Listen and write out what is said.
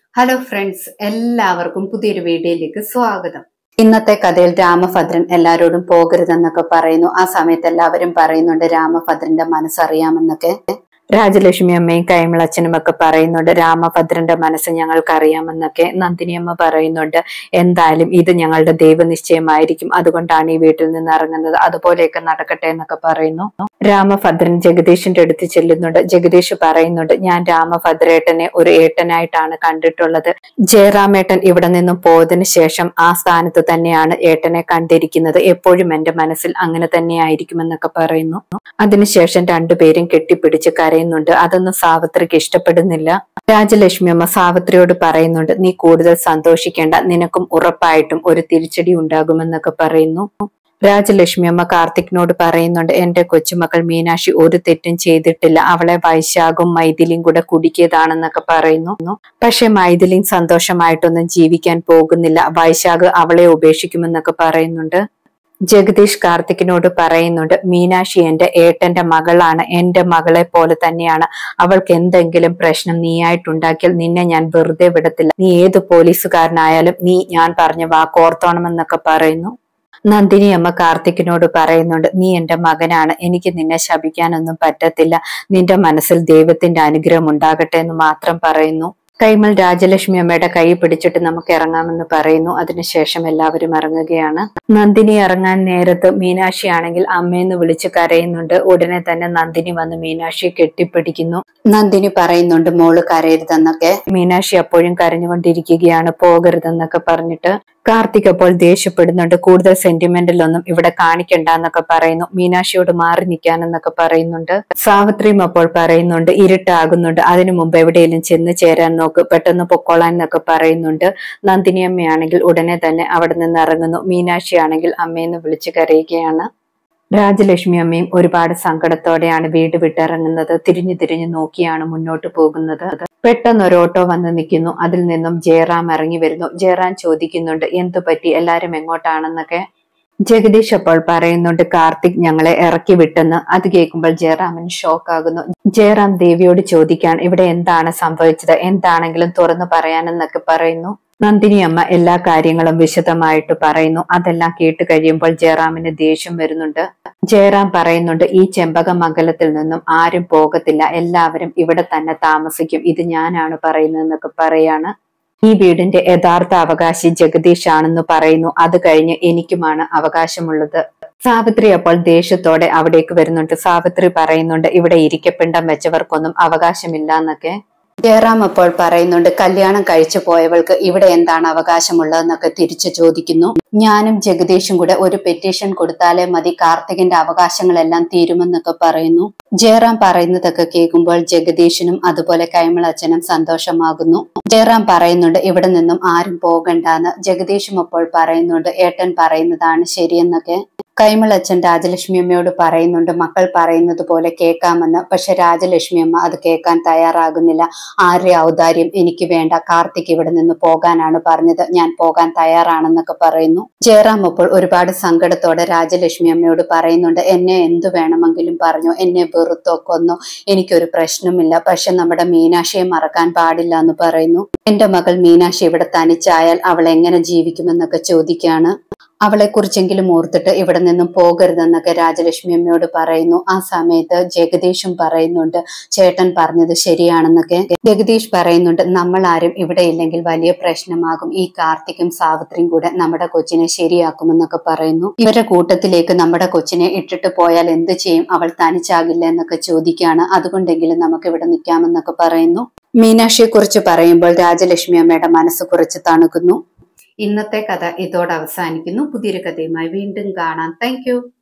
hello friends എല്ലാവർക്കും പുതിയൊരു വീഡിയോയിലേക്ക് സ്വാഗതം ഇന്നത്തെ കഥയിൽ രാമഭദ്രൻ എല്ലാരോടും പോകരുതെന്നൊക്കെ പറയുന്നു ആ സമയത്ത് എല്ലാവരും പറയുന്നുണ്ട് രാമഭദ്രന്റെ മനസ്സറിയാമെന്നൊക്കെ രാജലക്ഷ്മി അമ്മയും കൈമളച്ചനും ഒക്കെ പറയുന്നുണ്ട് രാമഭദ്രന്റെ മനസ്സ് ഞങ്ങൾക്ക് അറിയാമെന്നൊക്കെ നന്ദിനി അമ്മ പറയുന്നുണ്ട് എന്തായാലും ഇത് ഞങ്ങളുടെ ദൈവനിശ്ചയമായിരിക്കും അതുകൊണ്ടാണ് ഈ വീട്ടിൽ നിന്ന് ഇറങ്ങുന്നത് അതുപോലെയൊക്കെ നടക്കട്ടെ എന്നൊക്കെ പറയുന്നു രാമഭദ്രൻ ജഗദീഷിന്റെ അടുത്ത് ചെല്ലുന്നുണ്ട് ജഗദീഷ് പറയുന്നുണ്ട് ഞാൻ രാമഭദ്രേട്ടനെ ഒരു ഏട്ടനായിട്ടാണ് കണ്ടിട്ടുള്ളത് ജയറാമേട്ടൻ ഇവിടെ നിന്നും പോയതിനു ശേഷം ആ സ്ഥാനത്ത് തന്നെയാണ് ഏട്ടനെ കണ്ടിരിക്കുന്നത് എപ്പോഴും എന്റെ മനസ്സിൽ അങ്ങനെ തന്നെയായിരിക്കുമെന്നൊക്കെ പറയുന്നു അതിനുശേഷം രണ്ടുപേരും കെട്ടിപ്പിടിച്ച് കരയുന്നുണ്ട് അതൊന്നും സാവിത്രിക്ക് ഇഷ്ടപ്പെടുന്നില്ല രാജലക്ഷ്മി അമ്മ സാവിത്രിയോട് പറയുന്നുണ്ട് നീ കൂടുതൽ സന്തോഷിക്കേണ്ട നിനക്കും ഉറപ്പായിട്ടും ഒരു തിരിച്ചടി ഉണ്ടാകുമെന്നൊക്കെ പറയുന്നു രാജലക്ഷ്മി അമ്മ കാർത്തിക്കിനോട് പറയുന്നുണ്ട് എന്റെ കൊച്ചുമകൾ മീനാക്ഷി ഒരു തെറ്റും ചെയ്തിട്ടില്ല അവളെ വൈശാഖും മൈഥിലിയും കൂടെ കുടുക്കിയതാണെന്നൊക്കെ പറയുന്നു പക്ഷെ മൈഥിലിയും സന്തോഷമായിട്ടൊന്നും ജീവിക്കാൻ പോകുന്നില്ല വൈശാഖ് അവളെ ഉപേക്ഷിക്കുമെന്നൊക്കെ പറയുന്നുണ്ട് ജഗദീഷ് കാർത്തിക്കിനോട് പറയുന്നുണ്ട് മീനാക്ഷി എന്റെ ഏട്ടന്റെ മകളാണ് എന്റെ മകളെ പോലെ തന്നെയാണ് അവൾക്ക് എന്തെങ്കിലും പ്രശ്നം നീയായിട്ടുണ്ടാക്കിയാൽ നിന്നെ ഞാൻ വെറുതെ വിടത്തില്ല നീ ഏത് പോലീസുകാരനായാലും നീ ഞാൻ പറഞ്ഞ വാക്കോർത്തോണമെന്നൊക്കെ പറയുന്നു നന്ദിനി അമ്മ കാർത്തിക്കിനോട് പറയുന്നുണ്ട് നീ എന്റെ മകനാണ് എനിക്ക് നിന്നെ ശപിക്കാനൊന്നും പറ്റത്തില്ല നിന്റെ മനസ്സിൽ ദൈവത്തിന്റെ അനുഗ്രഹം ഉണ്ടാകട്ടെ എന്ന് മാത്രം പറയുന്നു കൈമൽ രാജലക്ഷ്മി അമ്മയുടെ കൈ പിടിച്ചിട്ട് നമുക്ക് ഇറങ്ങാമെന്ന് പറയുന്നു അതിനുശേഷം എല്ലാവരും ഇറങ്ങുകയാണ് നന്ദിനി ഇറങ്ങാൻ നേരത്ത് മീനാക്ഷി ആണെങ്കിൽ അമ്മയെന്ന് വിളിച്ച് കരയുന്നുണ്ട് ഉടനെ തന്നെ നന്ദിനി വന്ന് മീനാക്ഷിയെ കെട്ടിപ്പിടിക്കുന്നു നന്ദിനി പറയുന്നുണ്ട് മോള് കരയരുതെന്നൊക്കെ മീനാക്ഷി അപ്പോഴും കരഞ്ഞുകൊണ്ടിരിക്കുകയാണ് പോകരുതെന്നൊക്കെ പറഞ്ഞിട്ട് കാർത്തിക് അപ്പോൾ ദേഷ്യപ്പെടുന്നുണ്ട് കൂടുതൽ സെന്റിമെന്റിലൊന്നും ഇവിടെ കാണിക്കണ്ട എന്നൊക്കെ പറയുന്നു മീനാക്ഷിയോട് മാറി നിൽക്കാനെന്നൊക്കെ പറയുന്നുണ്ട് സാവിത്രിയും അപ്പോൾ പറയുന്നുണ്ട് ഇരുട്ടാകുന്നുണ്ട് അതിനു മുമ്പ് എവിടെയെങ്കിലും ചെന്ന് ചേരാൻ നോക്ക് പെട്ടെന്ന് പൊക്കോളാൻ എന്നൊക്കെ പറയുന്നുണ്ട് നന്ദിനി അമ്മയാണെങ്കിൽ ഉടനെ തന്നെ അവിടെ നിന്ന് ഇറങ്ങുന്നു മീനാക്ഷി ആണെങ്കിൽ അമ്മയെന്ന് വിളിച്ചു കരയുകയാണ് രാജലക്ഷ്മി അമ്മയും ഒരുപാട് സങ്കടത്തോടെയാണ് വീട് വിട്ടിറങ്ങുന്നത് തിരിഞ്ഞു തിരിഞ്ഞു നോക്കിയാണ് മുന്നോട്ട് പോകുന്നത് പെട്ടെന്ന് ഒരു ഓട്ടോ വന്ന് നിൽക്കുന്നു അതിൽ നിന്നും ജയറാം ഇറങ്ങി വരുന്നു ജയറാം ചോദിക്കുന്നുണ്ട് എന്തു പറ്റി എല്ലാരും എങ്ങോട്ടാണെന്നൊക്കെ ജഗദീഷ് അപ്പോൾ പറയുന്നുണ്ട് കാർത്തിക് ഞങ്ങളെ ഇറക്കി വിട്ടെന്ന് അത് കേൾക്കുമ്പോൾ ജയറാമിന് ഷോക്ക് ആകുന്നു ജയറാം ദേവിയോട് ചോദിക്കാൻ ഇവിടെ എന്താണ് സംഭവിച്ചത് എന്താണെങ്കിലും തുറന്നു പറയാനെന്നൊക്കെ പറയുന്നു നന്ദിനി അമ്മ എല്ലാ കാര്യങ്ങളും വിശദമായിട്ട് പറയുന്നു അതെല്ലാം കേട്ട് കഴിയുമ്പോൾ ജയറാമിന് ദേഷ്യം വരുന്നുണ്ട് ജയറാം പറയുന്നുണ്ട് ഈ ചെമ്പകമംഗലത്തിൽ നിന്നും ആരും പോകത്തില്ല എല്ലാവരും ഇവിടെ തന്നെ താമസിക്കും ഇത് ഞാനാണ് പറയുന്നതെന്നൊക്കെ പറയാണ് ഈ വീടിന്റെ യഥാർത്ഥ അവകാശി ജഗദീഷ് ആണെന്ന് പറയുന്നു അത് കഴിഞ്ഞ് എനിക്കുമാണ് അവകാശമുള്ളത് സാവിത്രി അപ്പോൾ ദേഷ്യത്തോടെ അവിടേക്ക് വരുന്നുണ്ട് സാവിത്രി പറയുന്നുണ്ട് ഇവിടെ ഇരിക്കപ്പിണ്ടം വെച്ചവർക്കൊന്നും അവകാശമില്ല എന്നൊക്കെ ജയറാം അപ്പോൾ പറയുന്നുണ്ട് കല്യാണം കഴിച്ചു പോയവൾക്ക് ഇവിടെ എന്താണ് അവകാശമുള്ളതെന്നൊക്കെ തിരിച്ചു ചോദിക്കുന്നു ഞാനും ജഗദീഷും കൂടെ ഒരു പെറ്റീഷൻ കൊടുത്താലേ മതി കാർത്തികിന്റെ അവകാശങ്ങളെല്ലാം തീരുമെന്നൊക്കെ പറയുന്നു ജയറാം പറയുന്നതൊക്കെ കേൾക്കുമ്പോൾ ജഗദീഷിനും അതുപോലെ കൈമളച്ചനും സന്തോഷമാകുന്നു ജയറാം പറയുന്നുണ്ട് ഇവിടെ നിന്നും ആരും പോകണ്ടെന്ന് ജഗദീഷും അപ്പോൾ പറയുന്നുണ്ട് ഏട്ടൻ പറയുന്നതാണ് ശരിയെന്നൊക്കെ കൈമളച്ചൻ രാജലക്ഷ്മി അമ്മയോട് പറയുന്നുണ്ട് മക്കൾ പറയുന്നത് പോലെ കേൾക്കാമെന്ന് പക്ഷെ രാജലക്ഷ്മി അമ്മ അത് കേൾക്കാൻ തയ്യാറാകുന്നില്ല ആരുടെ ഔദാര്യം എനിക്ക് വേണ്ട കാർത്തിക് ഇവിടെ നിന്ന് പോകാനാണ് പറഞ്ഞത് ഞാൻ പോകാൻ തയ്യാറാണെന്നൊക്കെ പറയുന്നു ജയറാം അപ്പോൾ ഒരുപാട് സങ്കടത്തോടെ രാജലക്ഷ്മി അമ്മയോട് പറയുന്നുണ്ട് എന്നെ എന്തു വേണമെങ്കിലും പറഞ്ഞു എന്നെ വെറുത്തോ കൊന്നോ എനിക്കൊരു പ്രശ്നമില്ല പക്ഷെ നമ്മുടെ മീനാക്ഷിയെ മറക്കാൻ പാടില്ല എന്ന് പറയുന്നു എന്റെ മകൾ മീനാക്ഷി ഇവിടെ തനിച്ചായാൽ അവൾ എങ്ങനെ ജീവിക്കുമെന്നൊക്കെ ചോദിക്കാണ് അവളെ കുറിച്ചെങ്കിലും ഓർത്തിട്ട് ഇവിടെ നിന്നും പോകരുതെന്നൊക്കെ രാജലക്ഷ്മി അമ്മയോട് പറയുന്നു ആ സമയത്ത് ജഗദീഷും പറയുന്നുണ്ട് ചേട്ടൻ പറഞ്ഞത് ശരിയാണെന്നൊക്കെ ജഗദീഷ് പറയുന്നുണ്ട് നമ്മൾ ആരും ഇവിടെ ഇല്ലെങ്കിൽ വലിയ പ്രശ്നമാകും ഈ കാർത്തിക്കും സാവിത്രിയും കൂടെ നമ്മുടെ കൊച്ചിനെ ശരിയാക്കുമെന്നൊക്കെ പറയുന്നു ഇവരുടെ കൂട്ടത്തിലേക്ക് നമ്മുടെ കൊച്ചിനെ ഇട്ടിട്ട് പോയാൽ എന്ത് ചെയ്യും അവൾ തനിച്ചാകില്ല എന്നൊക്കെ ചോദിക്കുകയാണ് അതുകൊണ്ടെങ്കിലും നമുക്ക് ഇവിടെ നിൽക്കാമെന്നൊക്കെ പറയുന്നു മീനാക്ഷിയെ കുറിച്ച് പറയുമ്പോൾ രാജലക്ഷ്മി അമ്മയുടെ മനസ്സ് കുറച്ച് തണുക്കുന്നു ഇന്നത്തെ കഥ ഇതോടെ അവസാനിക്കുന്നു പുതിയൊരു കഥയുമായി വീണ്ടും കാണാം താങ്ക്